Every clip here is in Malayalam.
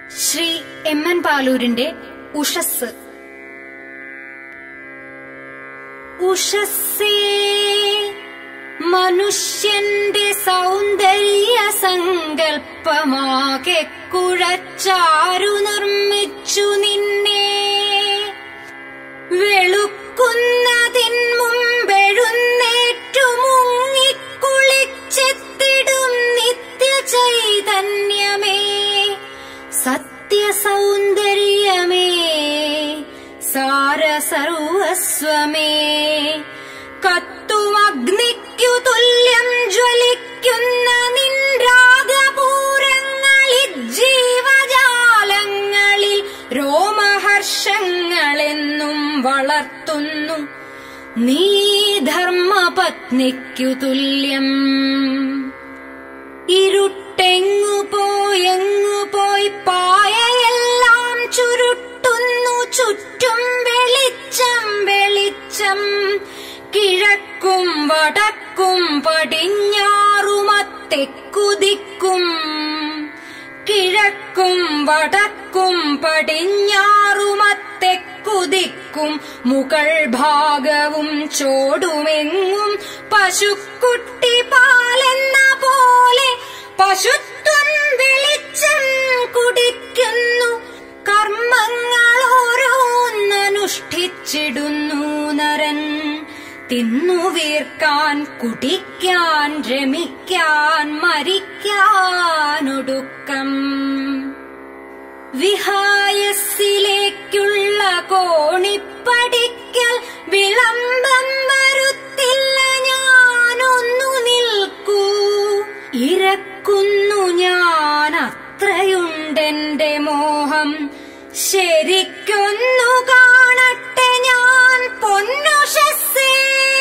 ശ്രീ എം എൻ പാലൂരിന്റെ ഉഷസ് ഉഷസ്സേ മനുഷ്യന്റെ സൗന്ദര്യ സങ്കൽപ്പമാകെ കുഴച്ചാരു നിർമ്മിച്ചു നിന്നെ വെളുക്കുന്നതിൻ മുമ്പെഴുന്നേറ്റു മുങ്ങിക്കുളിച്ചെത്തിടും നിത്യ ചൈതന്യമേ സത്യസൗന്ദര്യമേ സാരസർവസ്വമേ കത്തുമഗ്നിക്കു തുല്യം ജ്വലിക്കുന്ന നിൻരാഗപൂരങ്ങളിൽ ജീവജാലങ്ങളിൽ രോമഹർഷങ്ങളെന്നും വളർത്തുന്നു നീ ധർമ്മപത്നിക്കു തുല്യം ഇരുട്ടെങ്ങു പോയെങ്ങു പോയി പായയെല്ലാം ചുരുട്ടുന്നു ചുറ്റും വെളിച്ചം വെളിച്ചം കിഴക്കും വടക്കും പടിഞ്ഞാറുമത്തെക്കുതിക്കും കിഴക്കും വടക്കും പടിഞ്ഞാറുമത്തെക്കുതിക്കും മുകൾ ഭാഗവും ചോടുമെങ്ങും പശുക്കുട്ടി പാലെന്ന പോലെ പശുത്വം വെളിച്ചം കുടിക്കുന്നു കർമ്മങ്ങൾ ഓരോന്നനുഷ്ഠിച്ചിടുന്നു നരൻ തിന്നു വീർക്കാൻ കുടിക്കാൻ രമിക്കാൻ മരിക്കാനൊടുക്കം വിഹായസിലേക്കുള്ള കോണിപ്പടിക്കൽ വിളംബം വരുത്തില്ല ഞാനൊന്നു നിൽക്കൂ ഇരക്കുന്നു ഞാൻ അത്രയുണ്ടെന്റെ മോഹം ശരിക്കൊന്നു കാണട്ടെ ഞാൻ പൊന്നുഷസ്സേ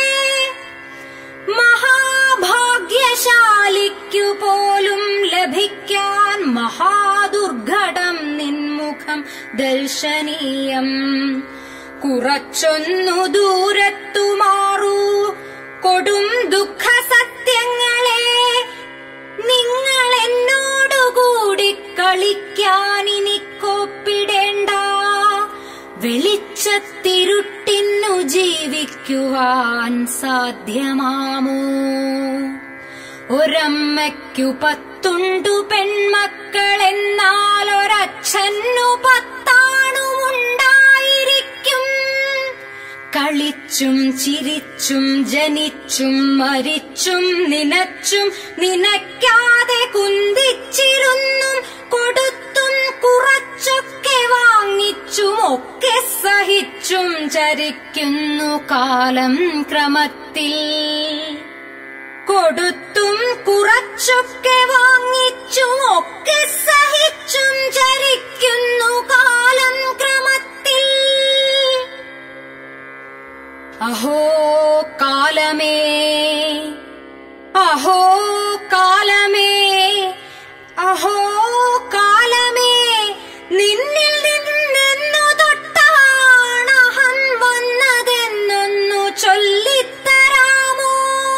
മഹാഭാഗ്യശാലിക്കു പോലും ലഭിക്കാൻ മഹാദുർഘടം നിൻമുഖം ദർശനീയം കുറച്ചൊന്നു ദൂരത്തു മാറൂ കൊടും ദുഃഖ സത്യങ്ങളെ നിങ്ങൾ എന്നോടുകൂടി കളിക്കാനിനി കോപ്പിടേണ്ട വെളിച്ചത്തിരുട്ടിന്നു ജീവിക്കുവാൻ സാധ്യമാമോ ഒരമ്മയ്ക്കു പത്തുണ്ടു പെൺമക്കളെന്നാൽ ഒരച്ഛനു പത്താണുമുണ്ടായിരിക്കും കളിച്ചും ചിരിച്ചും ജനിച്ചും മരിച്ചും നിനച്ചും നിനയ്ക്കാതെ കുന്തിച്ചിരുന്നും കൊടുത്തും കുറച്ചൊക്കെ വാങ്ങിച്ചും ഒക്കെ സഹിച്ചും ചരിക്കുന്നു കാലം ക്രമത്തിൽ കൊടുത്തും കുറച്ചൊക്കെ വാങ്ങിച്ചും ഒക്കെ സഹിച്ചും ചരിക്കുന്നു കാലം ക്രമത്തിൽ അഹോ കാലമേ അഹോ കാലമേ അഹോ കാലമേ നിന്നിൽ നിന്നെന്നു തൊട്ടാണഹം വന്നതെന്നൊന്നു ചൊല്ലിത്തരാമോ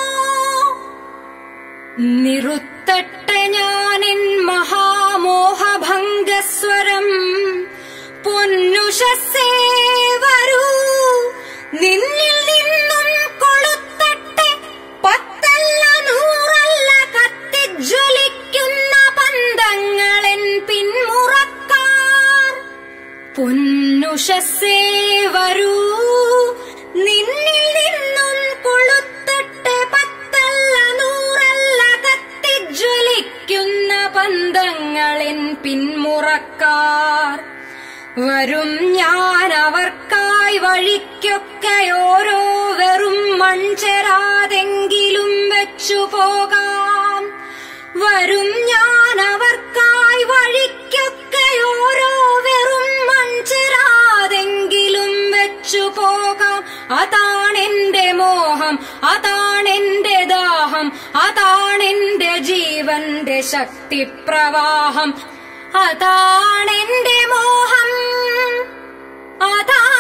നിറുത്തട്ടെ ഞാനിൻ മഹാമോഹഭംഗസ്വരം പൊന്നുഷസേ വരൂ നിന്നിൽ നിന്നും കൊളുത്തട്ടെ പത്തല്ല നൂറല്ല കത്തിജ്വലിക്കുന്ന പന്തങ്ങളെൻ പിന്മുറക്കാർ പൊന്നുഷസേ വരൂ നിന്നിൽ നിന്നും കൊളുത്തട്ടെ പത്തല്ല നൂറല്ല കത്തിജ്വലിക്കുന്ന പന്തങ്ങളെൻ പിന്മുറക്കാർ വരും ഞാൻ അവർക്കായി വഴിക്കൊക്കെ ഓരോ വെറും മൺചെരാതെങ്കിലും വെച്ചു പോകാം വരും ഞാൻ അവർക്കായി വഴിക്കൊക്കെ ഓരോ വെറും മൺചെരാതെങ്കിലും വെച്ചു പോകാം അതാണെന്റെ മോഹം അതാണെന്റെ ദാഹം അതാണെന്റെ ജീവന്റെ ശക്തിപ്രവാഹം അതാണെന്റെ മോഹം അതാ